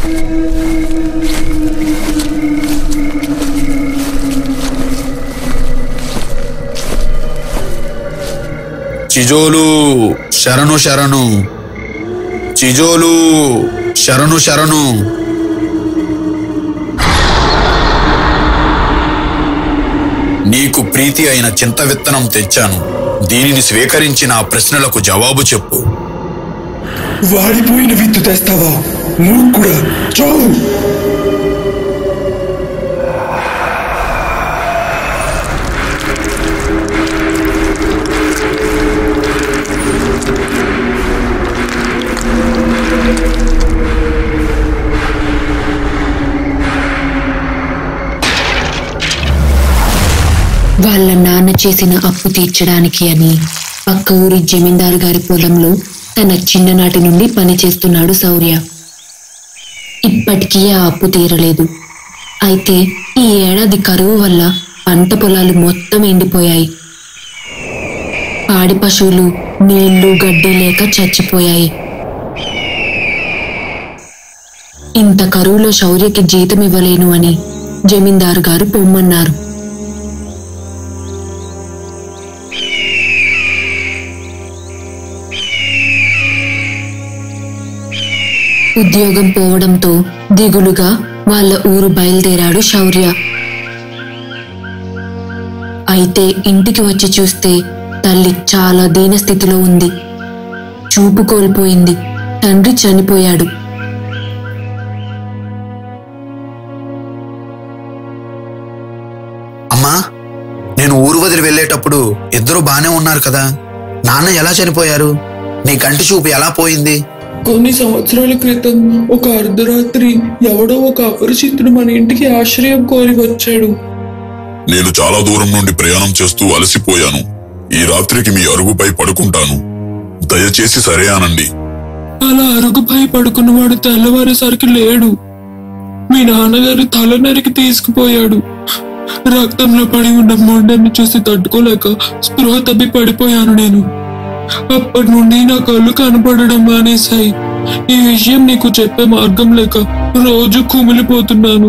చిజోలు శరణు శరణు చిజోలు శరణు శరణు నీకు ప్రీతి అయిన చింత విత్తనం తెచ్చాను దీనిని స్వీకరించి నా ప్రశ్నలకు జవాబు చెప్పు వాడిపోయిన విత్తు తెస్తావా మూర్ఖుడా చావు వాళ్ళ నాన్న చేసిన అప్పు తీర్చడానికి అని పక్క ఊరి జమీందారు గారి పొలంలో తన చిన్ననాటి నుండి పనిచేస్తున్నాడు శౌర్య ఇప్పటికీ ఆ అప్పు తీరలేదు అయితే ఈ ఏడాది కరువు వల్ల పంట పొలాలు మొత్తం ఎండిపోయాయి పాడి పశువులు నీళ్లు గడ్డి లేక చచ్చిపోయాయి ఇంత కరువులో శౌర్యకి జీతం ఇవ్వలేను అని జమీందారు గారు పొమ్మన్నారు ఉద్యోగం పోవడంతో దిగులుగా వాళ్ళ ఊరు బయలుదేరాడు శౌర్య అయితే ఇంటికి వచ్చి చూస్తే తల్లి చాలా దీనస్థితిలో ఉంది చూపు కోల్పోయింది తండ్రి చనిపోయాడు అమ్మా నేను ఊరు వదిలి వెళ్ళేటప్పుడు ఇద్దరు బానే ఉన్నారు కదా నాన్న ఎలా చనిపోయారు నీ కంటి చూపు ఎలా పోయింది కొన్ని సంవత్సరాల క్రితం ఒక అర్ధరాత్రి ఎవడో ఒక అపరిచితుడు మన ఇంటికి ఆశ్రయం కోరి వచ్చాడు నేను చాలా దూరం నుండి ప్రయాణం చేస్తూ అలసిపోయాను ఈ రాత్రికి మీ అరుగుపై పడుకుంటాను దయచేసి సరే అనండి అలా అరుగుపై పడుకున్నవాడు తెల్లవారేసరికి లేడు మీ నాన్నగారి తల నరికి తీసుకుపోయాడు రక్తంలో పడి ఉన్న మొండని చూసి తట్టుకోలేక స్పృహ తప్పి పడిపోయాను నేను అప్పటి నుండి నా కళ్ళు కనపడడం మానేశాయి ఈ విషయం నీకు చెప్పే మార్గం లేక రోజు కుమిలిపోతున్నాను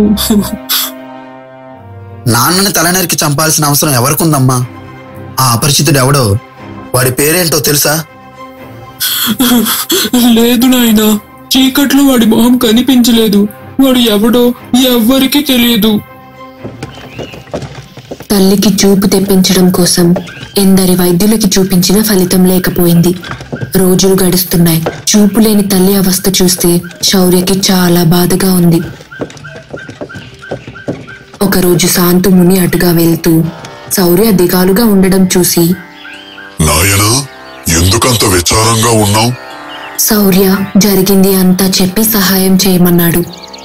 నాన్నని తలనరికి చంపాల్సిన అవసరం ఎవరికుందమ్మా ఆ అపరిచితుడు ఎవడో వాడి పేరేంటో తెలుసా లేదు నాయనా చీకట్లో వాడి మొహం కనిపించలేదు వాడు ఎవడో ఎవ్వరికీ తెలియదు తల్లికి చూపు తెప్పించడం కోసం ఎందరి వైద్యులకి చూపించిన ఫలితం లేకపోయింది రోజులు గడుస్తున్నాయి చూపు లేని తల్లి అవస్థ చూస్తే శౌర్యకి చాలా బాధగా ఉంది ఒకరోజు శాంతు ముని అటుగా వెళ్తూ శౌర్య దిగాలుగా ఉండడం చూసి నాయనా ఎందుకంత విచారంగా ఉన్నావు శౌర్య జరిగింది అంతా చెప్పి సహాయం చేయమన్నాడు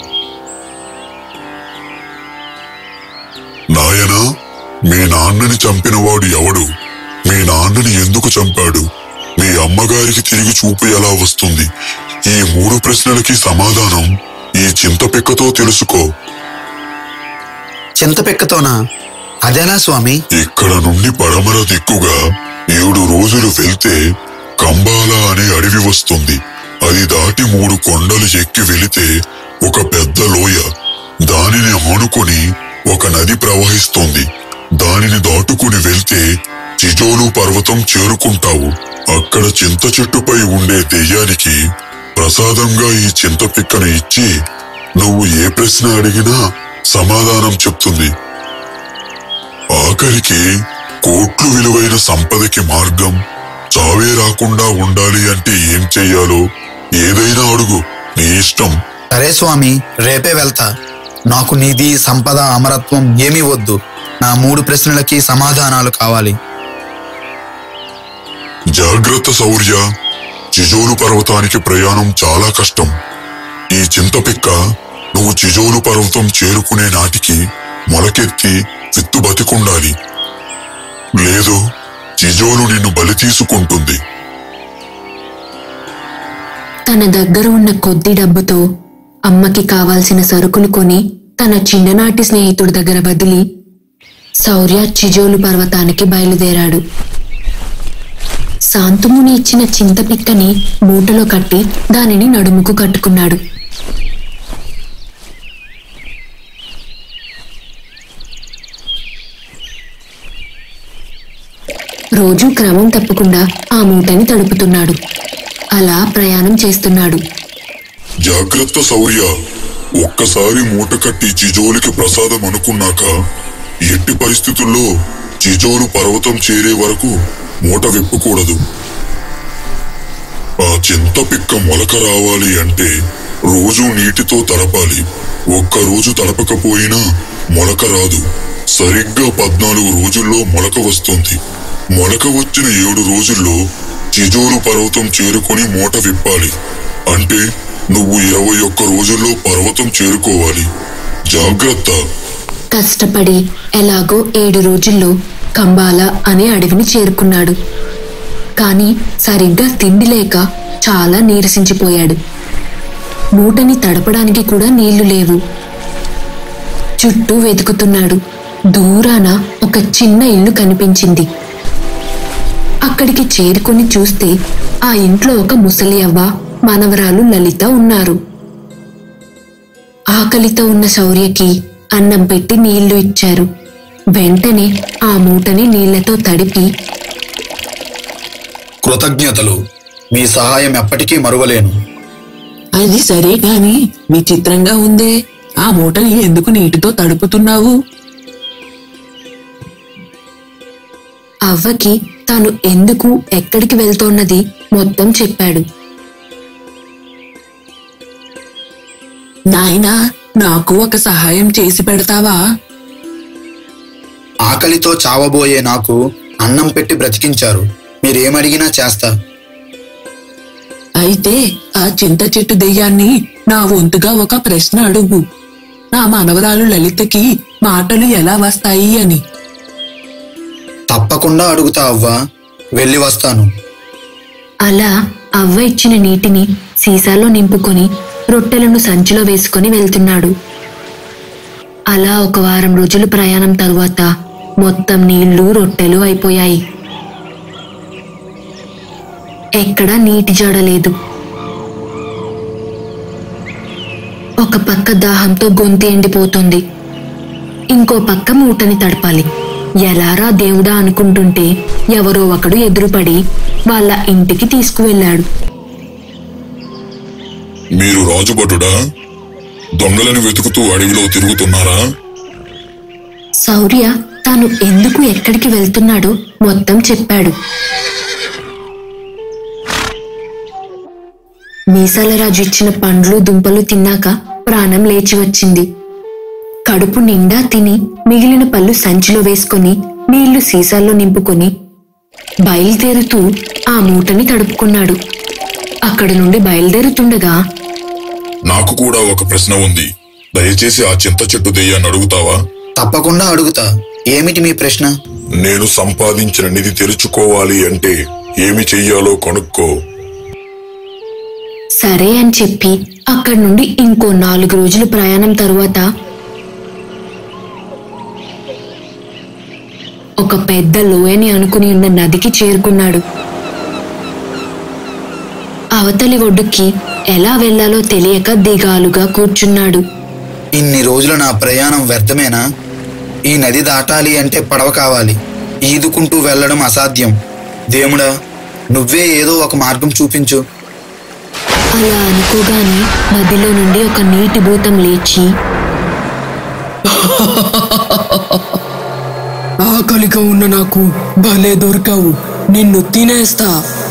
నాయనా మీ నాన్నని చంపినవాడు ఎవడు మీ నాన్నని ఎందుకు చంపాడు మీ అమ్మగారికి తిరిగి చూపు ఎలా వస్తుంది ఈ మూడు ప్రశ్నలకి సమాధానం ఈ చింతపిక్కతో తెలుసుకో చింతపిక్కతోనా అదెలా స్వామి ఇక్కడ నుండి పడమర దిక్కుగా ఏడు రోజులు వెళ్తే కంబాల అనే అడవి వస్తుంది అది దాటి మూడు కొండలు ఎక్కి వెళితే ఒక పెద్ద లోయ దానిని ఆనుకొని ఒక నది ప్రవహిస్తుంది దానిని దాటుకుని వెళ్తే చిజోలు పర్వతం చేరుకుంటావు అక్కడ చింత చెట్టుపై ఉండే దెయ్యానికి ప్రసాదంగా ఈ చింతపిక్కను ఇచ్చి నువ్వు ఏ ప్రశ్న అడిగినా సమాధానం చెప్తుంది ఆఖరికి కోట్లు విలువైన సంపదకి మార్గం చావే రాకుండా ఉండాలి అంటే ఏం చెయ్యాలో ఏదైనా అడుగు నీ ఇష్టం సరే స్వామి రేపే వెళ్తా నాకు నిధి సంపద అమరత్వం ఏమీ వద్దు నా మూడు ప్రశ్నలకి సమాధానాలు కావాలి జాగ్రత్త శౌర్య చిజోలు పర్వతానికి ప్రయాణం చాలా కష్టం ఈ చింతపిక్క నువ్వు చిజోలు పర్వతం చేరుకునే నాటికి మొలకెత్తి విత్తు బతికుండాలి లేదు చిజోలు నిన్ను బలి తీసుకుంటుంది తన దగ్గర ఉన్న కొద్ది డబ్బుతో అమ్మకి కావాల్సిన సరుకులు కొని తన చిన్ననాటి స్నేహితుడి దగ్గర వదిలి శౌర్య చిజోలు పర్వతానికి బయలుదేరాడు శాంతముని ఇచ్చిన చింతపిక్కని మూటలో కట్టి దానిని నడుముకు కట్టుకున్నాడు రోజు క్రమం తప్పకుండా ఆ మూటని తడుపుతున్నాడు అలా ప్రయాణం చేస్తున్నాడు జాగ్రత్త శౌర్య ఒక్కసారి మూట కట్టి చిజోలికి ప్రసాదం అనుకున్నాక ఎట్టి పరిస్థితుల్లో చిజోలు పర్వతం చేరే వరకు మూట విప్పకూడదు ఆ చింత పిక్క మొలక రావాలి అంటే రోజు నీటితో తడపాలి ఒక్క రోజు తడపకపోయినా మొలక రాదు సరిగ్గా పద్నాలుగు రోజుల్లో మొలక వస్తుంది మొలక వచ్చిన ఏడు రోజుల్లో చిజోరు పర్వతం చేరుకొని మూట విప్పాలి అంటే నువ్వు ఇరవై ఒక్క రోజుల్లో పర్వతం చేరుకోవాలి జాగ్రత్త కష్టపడి ఎలాగో ఏడు రోజుల్లో కంబాల అనే అడవిని చేరుకున్నాడు కాని సరిగ్గా తిండి లేక చాలా నీరసించిపోయాడు మూటని తడపడానికి కూడా నీళ్లు లేవు చుట్టూ వెతుకుతున్నాడు దూరాన ఒక చిన్న ఇల్లు కనిపించింది అక్కడికి చేరుకొని చూస్తే ఆ ఇంట్లో ఒక ముసలి అవ్వ మనవరాలు లలిత ఉన్నారు ఆకలితో ఉన్న శౌర్యకి అన్నం పెట్టి నీళ్లు ఇచ్చారు వెంటనే ఆ మూటని నీళ్లతో తడిపి కృతజ్ఞతలు మీ సహాయం ఎప్పటికీ మరువలేను అది సరే కాని విచిత్రంగా ఉందే ఆ మూటని ఎందుకు నీటితో తడుపుతున్నావు అవ్వకి తాను ఎందుకు ఎక్కడికి వెళ్తోన్నది మొత్తం చెప్పాడు నాయనా నాకు ఒక సహాయం చేసి పెడతావా ఆకలితో చావబోయే నాకు అన్నం పెట్టి బ్రతికించారు మీరేమడిగినా చేస్తా అయితే ఆ చింత చెట్టు దెయ్యాన్ని నా వంతుగా ఒక ప్రశ్న అడుగు నా మనవరాలు లలితకి మాటలు ఎలా వస్తాయి అని తప్పకుండా అడుగుతా అవ్వా వెళ్ళి వస్తాను అలా అవ్వ ఇచ్చిన నీటిని సీసాలో నింపుకొని రొట్టెలను సంచిలో వేసుకొని వెళ్తున్నాడు అలా ఒక వారం రోజులు ప్రయాణం తరువాత మొత్తం నీళ్లు రొట్టెలు అయిపోయాయి ఎక్కడా నీటి జడలేదు ఒక పక్క దాహంతో గొంతు ఎండిపోతుంది ఇంకో పక్క మూటని తడపాలి ఎలారా దేవుడా అనుకుంటుంటే ఎవరో ఒకడు ఎదురుపడి వాళ్ళ ఇంటికి తీసుకువెళ్ళాడు మీరు రాజుభటుడా దొంగలను వెతుకుతూ అడవిలో తిరుగుతున్నారా శౌర్య తాను ఎందుకు ఎక్కడికి వెళ్తున్నాడో మొత్తం చెప్పాడు మీసాలరాజు ఇచ్చిన పండ్లు దుంపలు తిన్నాక ప్రాణం లేచి వచ్చింది కడుపు నిండా తిని మిగిలిన పళ్ళు సంచిలో వేసుకొని నీళ్లు సీసాల్లో నింపుకొని బయలుదేరుతూ ఆ మూటని తడుపుకున్నాడు అక్కడి నుండి బయలుదేరుతుండగా నాకు కూడా ఒక ప్రశ్న ఉంది దయచేసి ఆ చింత చెట్టు దెయ్యాన్ని అడుగుతావా తప్పకుండా అడుగుతా ఏమిటి మీ ప్రశ్న నేను సంపాదించిన నిధి తెరుచుకోవాలి అంటే ఏమి చెయ్యాలో కనుక్కో సరే అని చెప్పి అక్కడి నుండి ఇంకో నాలుగు రోజుల ప్రయాణం తరువాత ఒక పెద్ద లోయని అనుకుని ఉన్న నదికి చేరుకున్నాడు అవతలి ఒడ్డుకి ఎలా వెళ్లాలో తెలియక దిగాలుగా కూర్చున్నాడు ఇన్ని రోజుల నా ప్రయాణం వ్యర్థమేనా ఈ నది దాటాలి అంటే పడవ కావాలి ఈదుకుంటూ వెళ్ళడం అసాధ్యం దేవుడా నువ్వే ఏదో ఒక మార్గం చూపించు అలా అనుకోగానే నదిలో నుండి ఒక నీటి భూతం లేచి ఆకలిగా ఉన్న నాకు భలే దొరికావు నిన్ను తినేస్తా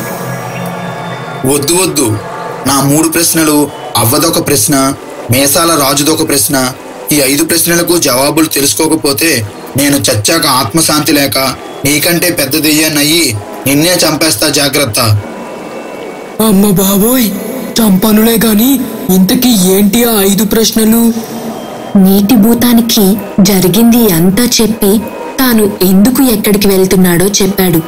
వద్దు వద్దు నా మూడు ప్రశ్నలు అవ్వదొక ప్రశ్న మేసాల రాజుదొక ప్రశ్న ఈ ఐదు ప్రశ్నలకు జవాబులు తెలుసుకోకపోతే నేను చచ్చాక ఆత్మశాంతి లేక నీకంటే పెద్ద దెయ్యాన్నయ్యి నిన్నే చంపేస్తా జాగ్రత్త అమ్మ బాబోయ్ చంపనులే గాని ఇంతకీ ఏంటి ఆ ఐదు ప్రశ్నలు నీటి భూతానికి జరిగింది అంతా చెప్పి తాను ఎందుకు ఎక్కడికి వెళ్తున్నాడో చెప్పాడు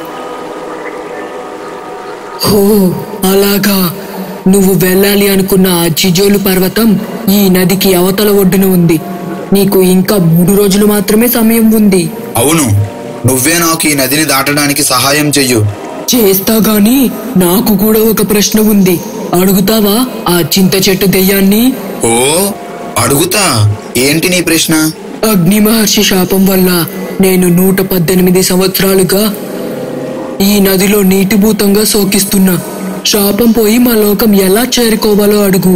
ఓ అలాగా నువ్వు వెళ్ళాలి అనుకున్న ఆ చిజోలు పర్వతం ఈ నదికి అవతల ఒడ్డున ఉంది నీకు ఇంకా మూడు రోజులు మాత్రమే సమయం ఉంది అవును నువ్వే నాకు ఈ నదిని దాటడానికి సహాయం చెయ్యు చేస్తా గాని నాకు కూడా ఒక ప్రశ్న ఉంది అడుగుతావా ఆ చింత చెట్టు దెయ్యాన్ని ఓ అడుగుతా ఏంటి నీ ప్రశ్న అగ్ని మహర్షి శాపం వల్ల నేను నూట పద్దెనిమిది సంవత్సరాలుగా ఈ నదిలో నీటి భూతంగా సోకిస్తున్నా శాపం పోయి మా లోకం ఎలా చేరుకోవాలో అడుగు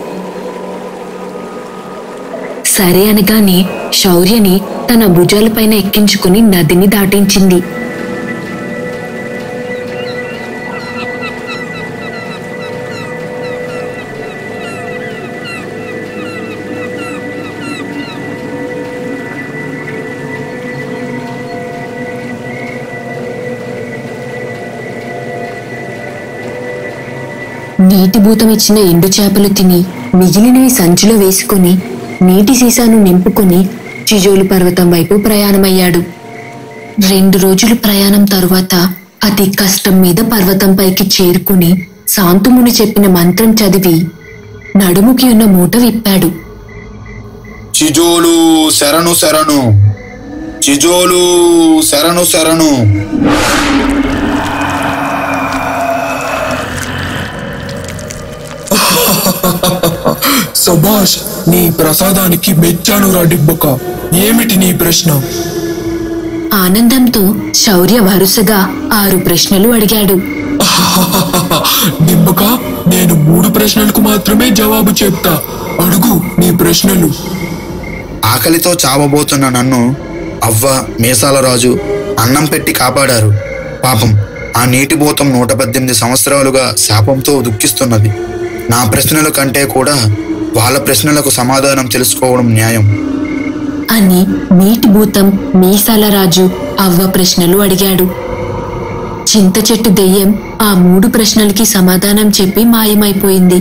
సరే అనగానే శౌర్యని తన భుజాలపైన ఎక్కించుకుని నదిని దాటించింది నీటి భూతం ఇచ్చిన ఎండు చేపలు తిని మిగిలినవి సంచిలో వేసుకొని నీటి సీసాను నింపుకొని చిజోలు పర్వతం వైపు ప్రయాణమయ్యాడు రెండు రోజుల ప్రయాణం తరువాత అతి కష్టం మీద పర్వతం పైకి చేరుకుని శాంతముని చెప్పిన మంత్రం చదివి నడుముకి ఉన్న మూట విప్పాడు చిజోలు శరణు శరణు చిజోలు శరణు శరణు సభాష్ నీ ప్రసాదానికి మెచ్చాను రా డిబ్బక ఏమిటి నీ ప్రశ్న ఆనందంతో శౌర్య వరుసగా ఆరు ప్రశ్నలు అడిగాడు డిబ్బక నేను మూడు ప్రశ్నలకు మాత్రమే జవాబు చెప్తా అడుగు నీ ప్రశ్నలు ఆకలితో చావబోతున్న నన్ను అవ్వ మీసాల రాజు అన్నం పెట్టి కాపాడారు పాపం ఆ నీటి భూతం నూట పద్దెనిమిది సంవత్సరాలుగా శాపంతో దుఃఖిస్తున్నది నా ప్రశ్నల కంటే కూడా వాళ్ళ ప్రశ్నలకు సమాధానం తెలుసుకోవడం న్యాయం అని నీటి భూతం మీసాల రాజు అవ్వ ప్రశ్నలు అడిగాడు చింత చెట్టు దెయ్యం ఆ మూడు ప్రశ్నలకి సమాధానం చెప్పి మాయమైపోయింది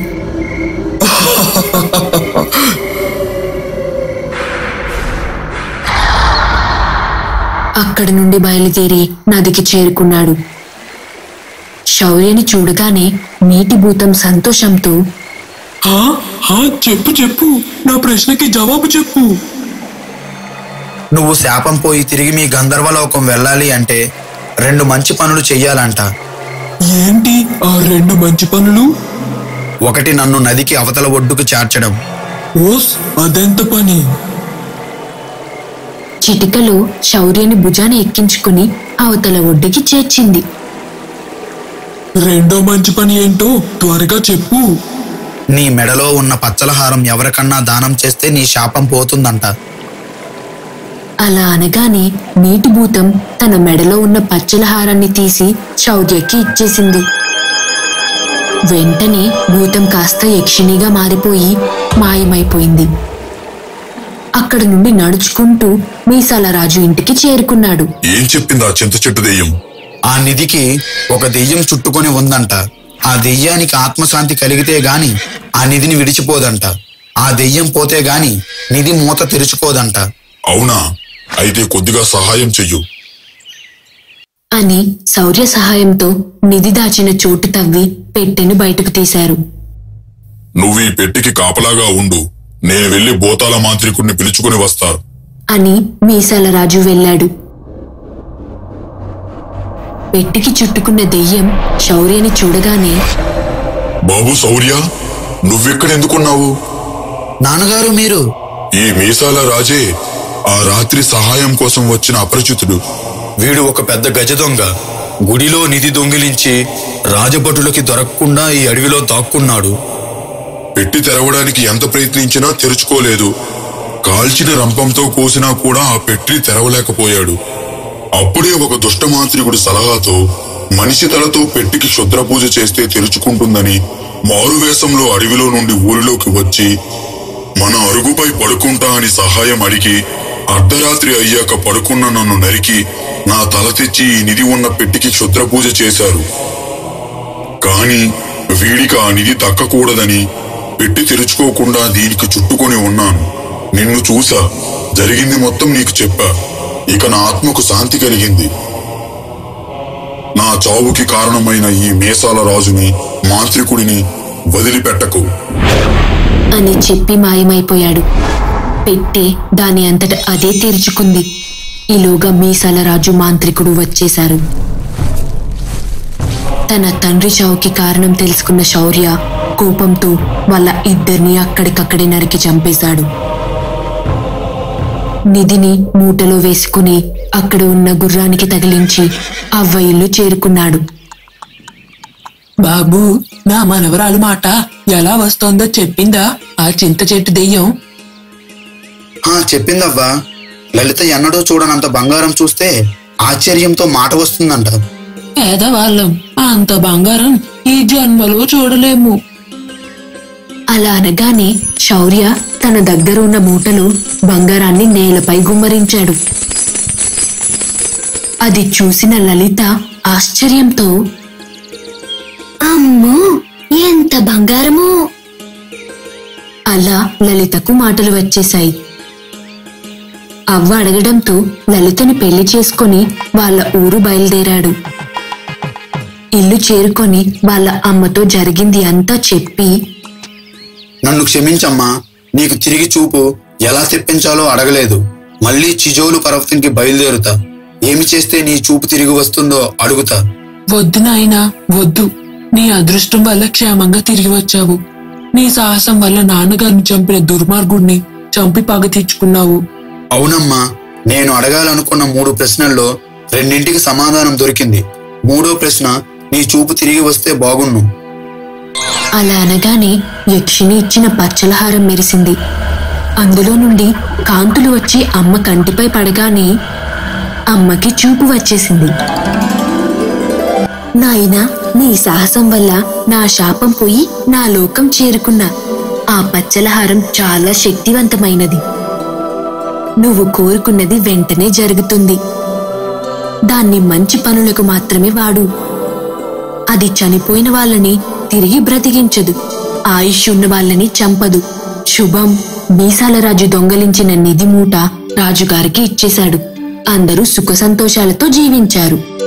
అక్కడి నుండి బయలుదేరి నదికి చేరుకున్నాడు శౌర్యని చూడగానే నీటి భూతం సంతోషంతో హా హా చెప్పు చెప్పు నా ప్రశ్నకి జవాబు చెప్పు నువ్వు శాపం పోయి తిరిగి మీ గంధర్వలోకం వెళ్ళాలి అంటే రెండు మంచి పనులు చెయ్యాలంట ఏంటి ఆ రెండు మంచి పనులు ఒకటి నన్ను నదికి అవతల ఒడ్డుకు చేర్చడం ఓస్ అదెంత పని చిటికలో శౌర్యని భుజాన ఎక్కించుకుని అవతల ఒడ్డుకి చేర్చింది రెండో మంచి పని ఏంటో త్వరగా చెప్పు నీ మెడలో ఉన్న పచ్చలహారం ఎవరికన్నా దానం చేస్తే నీ శాపం పోతుందంట అలా అనగానే నీటి భూతం తన మెడలో ఉన్న పచ్చల హారాన్ని తీసి శౌర్యకి ఇచ్చేసింది వెంటనే భూతం కాస్త యక్షిణిగా మారిపోయి మాయమైపోయింది అక్కడ నుండి నడుచుకుంటూ మీసాల రాజు ఇంటికి చేరుకున్నాడు ఏం చెప్పింది ఆ చింత చెట్టు దెయ్యం ఆ నిధికి ఒక దెయ్యం చుట్టుకొని ఉందంట ఆ దెయ్యానికి ఆత్మశాంతి కలిగితే గాని ఆ నిధిని విడిచిపోదంట ఆ దెయ్యం పోతే గాని నిధి మూత తెరుచుకోదంట అవునా అయితే కొద్దిగా సహాయం చెయ్యు అని శౌర్య సహాయంతో నిధి దాచిన చోటు తవ్వి పెట్టెను బయటకు తీశారు నువ్వు ఈ పెట్టికి కాపలాగా ఉండు నేను వెళ్లి భూతాల మాంత్రికుడిని పిలుచుకుని వస్తా అని మీసాల రాజు వెళ్ళాడు పెట్టికి చుట్టుకున్న దెయ్యం శౌర్యని చూడగానే బాబు శౌర్య నువ్వెక్కడెందుకున్నావు నాన్నగారు మీరు ఈ మీసాల రాజే ఆ రాత్రి సహాయం కోసం వచ్చిన అపరిచితుడు వీడు ఒక పెద్ద గజ దొంగ గుడిలో నిధి దొంగిలించి రాజభటులకి దొరకకుండా ఈ అడవిలో దాక్కున్నాడు పెట్టి తెరవడానికి ఎంత ప్రయత్నించినా తెరుచుకోలేదు కాల్చిన రంపంతో కోసినా కూడా ఆ పెట్టి తెరవలేకపోయాడు అప్పుడే ఒక దుష్టమాంత్రికుడి సలహాతో మనిషి తలతో పెట్టికి క్షుద్ర పూజ చేస్తే తెరుచుకుంటుందని మారువేషంలో అడవిలో నుండి ఊరిలోకి వచ్చి మన అరుగుపై పడుకుంటా అని సహాయం అడిగి అర్ధరాత్రి అయ్యాక పడుకున్న నన్ను నరికి నా తల తెచ్చి ఈ నిధి ఉన్న పెట్టికి క్షుద్ర పూజ చేశారు కాని వీడికి ఆ నిధి దక్కకూడదని పెట్టి తెరుచుకోకుండా దీనికి చుట్టుకొని ఉన్నాను నిన్ను చూసా జరిగింది మొత్తం నీకు చెప్పా ఇక నా ఆత్మకు శాంతి కలిగింది నా చావుకి కారణమైన ఈ మీసాల రాజుని మాంత్రికుడిని వదిలిపెట్టకు అని చెప్పి మాయమైపోయాడు పెట్టె దాని అంతట అదే తెరుచుకుంది ఈలోగా మీసాల రాజు మాంత్రికుడు వచ్చేశారు తన తండ్రి చావుకి కారణం తెలుసుకున్న శౌర్య కోపంతో వాళ్ళ ఇద్దరిని అక్కడికక్కడే నరికి చంపేశాడు నిధిని మూటలో వేసుకుని అక్కడ ఉన్న గుర్రానికి తగిలించి అవ్వ ఇల్లు చేరుకున్నాడు బాబు నా మనవరాలు మాట ఎలా వస్తోందో చెప్పిందా ఆ చింత చెట్టు దెయ్యం ఆ చెప్పిందవ్వా లలిత ఎన్నడూ చూడనంత బంగారం చూస్తే ఆశ్చర్యంతో మాట వస్తుందంట పేదవాళ్ళం అంత బంగారం ఈ జన్మలో చూడలేము అలా అనగానే శౌర్య తన దగ్గర ఉన్న మూటలో బంగారాన్ని నేలపై గుమ్మరించాడు అది చూసిన లలిత ఆశ్చర్యంతో అమ్మో ఎంత బంగారమో అలా లలితకు మాటలు వచ్చేశాయి అవ్వ అడగడంతో లలితని పెళ్లి చేసుకొని వాళ్ళ ఊరు బయలుదేరాడు ఇల్లు చేరుకొని వాళ్ళ అమ్మతో జరిగింది అంతా చెప్పి నన్ను క్షమించమ్మా నీకు తిరిగి చూపు ఎలా తెప్పించాలో అడగలేదు మళ్ళీ చిజోలు పర్వతంకి బయలుదేరుతా ఏమి చేస్తే నీ చూపు తిరిగి వస్తుందో అడుగుతా వద్దు నాయనా వద్దు నీ అదృష్టం వల్ల క్షేమంగా తిరిగి వచ్చావు నీ సాహసం వల్ల నాన్నగారిని చంపిన దుర్మార్గుడిని చంపి పగ తీర్చుకున్నావు అవునమ్మా నేను అడగాలనుకున్న మూడు ప్రశ్నల్లో రెండింటికి సమాధానం దొరికింది మూడో ప్రశ్న నీ చూపు తిరిగి వస్తే బాగున్ను అలా అనగానే యక్షిని ఇచ్చిన పచ్చలహారం మెరిసింది అందులో నుండి కాంతులు వచ్చి అమ్మ కంటిపై పడగానే అమ్మకి చూపు వచ్చేసింది నాయనా నీ సాహసం వల్ల నా శాపం పోయి నా లోకం చేరుకున్నా ఆ పచ్చలహారం చాలా శక్తివంతమైనది నువ్వు కోరుకున్నది వెంటనే జరుగుతుంది దాన్ని మంచి పనులకు మాత్రమే వాడు అది చనిపోయిన వాళ్ళని తిరిగి బ్రతికించదు ఆయుష్ ఉన్న వాళ్ళని చంపదు శుభం మీసాల రాజు దొంగలించిన నిధి మూట రాజుగారికి ఇచ్చేశాడు అందరూ సుఖ సంతోషాలతో జీవించారు